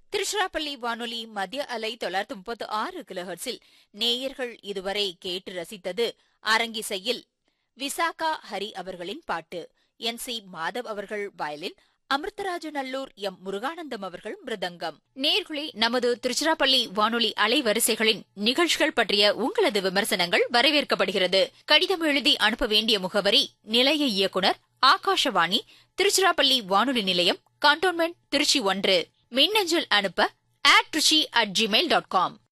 திருச்சிராப்பள்ளி வானொலி மத்திய அலை தொள்ளாயிரத்து முப்பத்து ஆறு கிலோஹெர்ட்ஸில் நேயர்கள் இதுவரை கேட்டு ரசித்தது அரங்கிசையில் விசாகா ஹரி அவர்களின் பாட்டு என் சி மாதவ் அவர்கள் வயலின் அமிர்தராஜநல்லூர் எம் முருகானந்தம் அவர்கள் மிருதங்கம் நேர்களே நமது திருச்சிராப்பள்ளி வானொலி அலைவரிசைகளின் நிகழ்ச்சிகள் பற்றிய உங்களது விமர்சனங்கள் வரவேற்கப்படுகிறது கடிதம் எழுதி அனுப்ப வேண்டிய முகவரி நிலைய இயக்குனர் ஆகாஷவாணி திருச்சிராப்பள்ளி வானொலி நிலையம் கண்டோன்மெண்ட் திருச்சி ஒன்று மின்னஞ்சல் அனுப்ப at Trichy at Gmail dot com